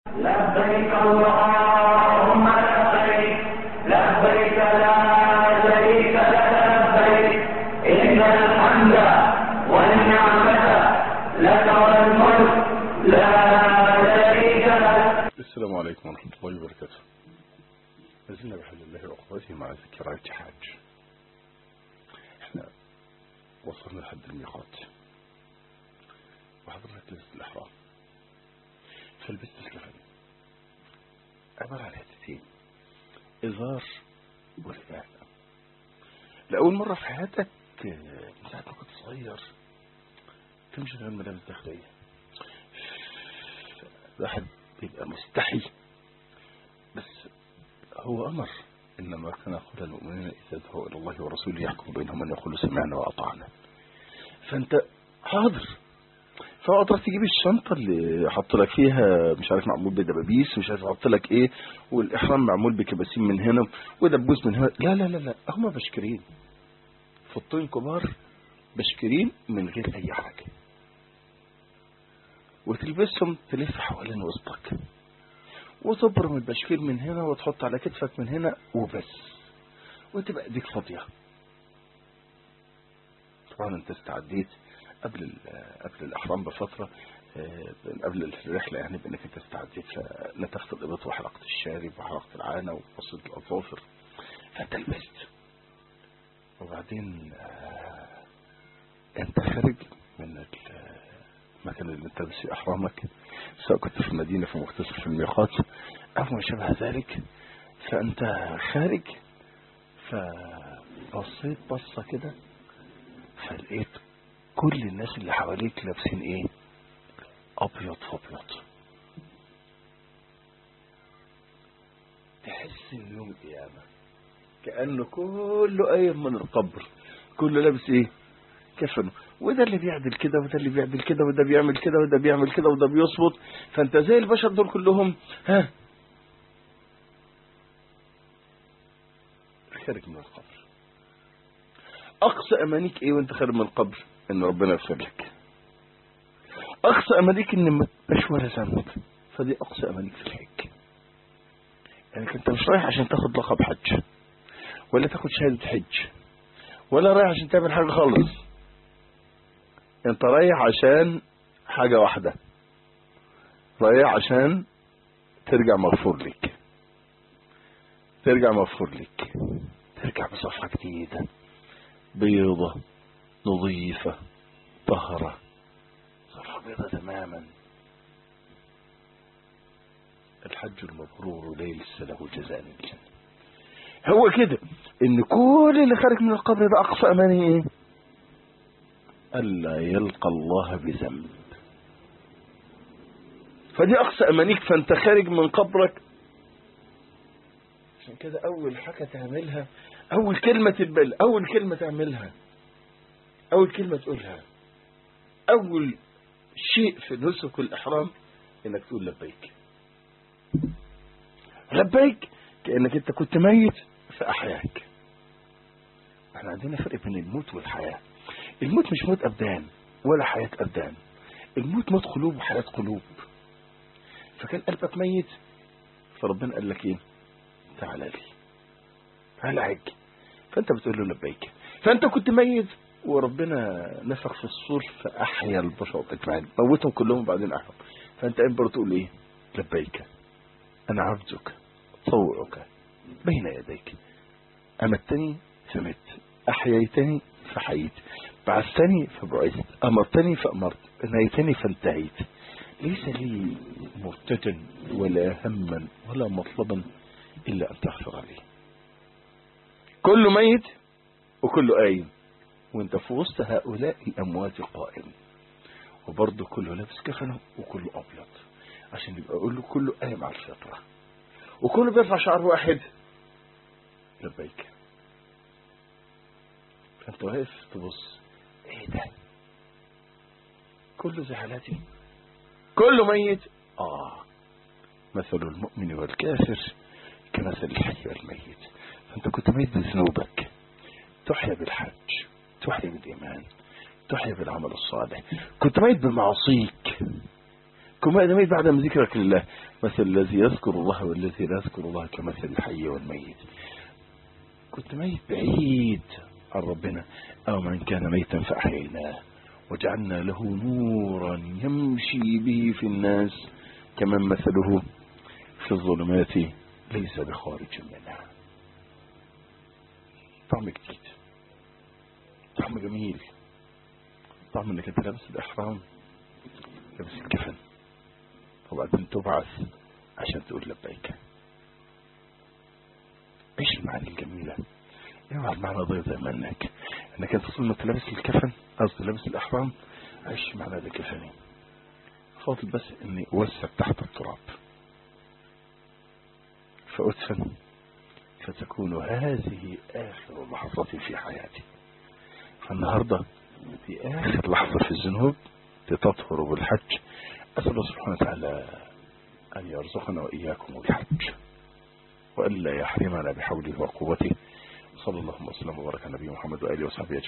لبيك اللهم لبيك لبيك لا شريك لك لبيك إن الحمد والنعمة لك والملك لا شريك لك السلام عليكم ورحمة الله وبركاته لازلنا بحل الله وقوته مع ذكريات حاج احنا وصلنا لحد الميقات وحضرتك لبست الإحرام فلبست الكفن عبارة عن حتتين إزار ورداء لأول مرة في حياتك آه، من ساعة ما كنت صغير تمشي غير ملابس داخلية الواحد بيبقى مستحي بس هو أمر إنما كان يقول المؤمنين إذا دعوا إلى الله ورسوله يحكم بينهم أن يقولوا سمعنا وأطعنا فأنت حاضر فأقدر تجيب الشنطة اللي حط لك فيها مش عارف معمول بدبابيس ومش عارف حط لك إيه والإحرام معمول بكباسين من هنا ودبوس من هنا لا لا لا لا هم بشكرين فطين كبار بشكرين من غير أي حاجة وتلبسهم تلف حوالين وسطك وتبرم البشكير من هنا وتحط على كتفك من هنا وبس وتبقى ايديك فاضية طبعا انت استعديت قبل ال- قبل الاحرام بفترة آه، قبل الرحلة يعني بانك انت استعديت لنتفت الابط وحلقة الشارب وحلقة العانة وقصة الاظافر فانت لبست وبعدين آه، انت خارج من ال- المكان اللي انت لابس فيه احرامك سواء كنت في المدينة في مختصر في الميقات او ما شابه ذلك فانت خارج فبصيت بصة كده فلقيت كل الناس اللي حواليك لابسين ايه ابيض فابيض تحس ان يوم القيامة كأنه كله قايم من القبر كله لابس ايه كفنه وده اللي بيعدل كده وده اللي بيعدل كده وده بيعمل كده وده بيعمل كده وده بيصبط فانت زي البشر دول كلهم ها خارج من القبر اقصى امانيك ايه وانت خارج من القبر ان ربنا يغفر لك اقصى امانيك ان ما تبقاش ولا ذنب فدي اقصى امانيك في الحج يعني انت مش رايح عشان تاخد لقب حج ولا تاخد شهاده حج ولا رايح عشان تعمل حاجه خالص انت رايح عشان حاجة واحدة رايح عشان ترجع مغفور لك ترجع مغفور لك ترجع بصفحة جديدة بيضة نظيفة طهرة صفحة بيضة تماما الحج المبرور ليس له جزاء من الجنة هو كده ان كل اللي خارج من القبر ده اقصى اماني ايه ألا يلقى الله بذنب فدي أقصى أمانيك فأنت خارج من قبرك عشان كده أول حاجة تعملها أول كلمة تتبل أول كلمة تعملها أول كلمة تقولها أول شيء في نسك الإحرام إنك تقول لبيك لبيك كأنك أنت كنت ميت فأحياك احنا عندنا فرق بين الموت والحياة الموت مش موت أبدان ولا حياة أبدان الموت موت قلوب وحياة قلوب فكان قلبك ميت فربنا قال لك ايه تعالى لي تعالى عج فانت بتقول له لبيك فانت كنت ميت وربنا نفخ في الصور فأحيا البشر اجمعين موتهم كلهم وبعدين أحيا فانت انبر تقول ايه لبيك انا عبدك طوعك بين يديك أمتني فمت أحييتني فحييت بعثتني فبعثت أمرتني فأمرت نهيتني فانتهيت ليس لي مرتدا ولا هما ولا مطلبا إلا أن تغفر لي كله ميت وكله قايم وانت في وسط هؤلاء الأموات قائم وبرضه كله لابس كفنه وكله أبيض عشان يبقى أقول له كله قايم على الفطرة وكله بيرفع شعر واحد لبيك فانت واقف تبص ايه ده كله زي حالاتي كله ميت اه مثل المؤمن والكافر كمثل الحي والميت فانت كنت ميت بذنوبك تحيا بالحج تحيا بالايمان تحيا بالعمل الصالح كنت ميت بمعاصيك كما إذا ميت بعد من ذكرك لله مثل الذي يذكر الله والذي لا يذكر الله كمثل الحي والميت كنت ميت بعيد عن ربنا أو من كان ميتا فأحييناه وجعلنا له نورا يمشي به في الناس كمن مثله في الظلمات ليس بخارج منها طعم جديد طعم جميل طعم انك انت لابس الاحرام لابس الكفن وبعدين تبعث عشان تقول لبيك عيش المعاني الجميلة اوعى المعنى ضيع زي ما انك انك انت طول ما انت لابس الكفن قصدي لابس الاحرام عيش المعنى ده كفني فاضل بس اني اوسع تحت التراب فادفن فتكون هذه اخر لحظة في حياتي فالنهاردة في اخر لحظة في الذنوب لتطهر بالحج اسأل الله سبحانه وتعالى ان يرزقنا واياكم الحج وألا يحرمنا بحوله وقوته صلى الله وسلم وبارك على نبينا محمد وآله وصحبه أجمعين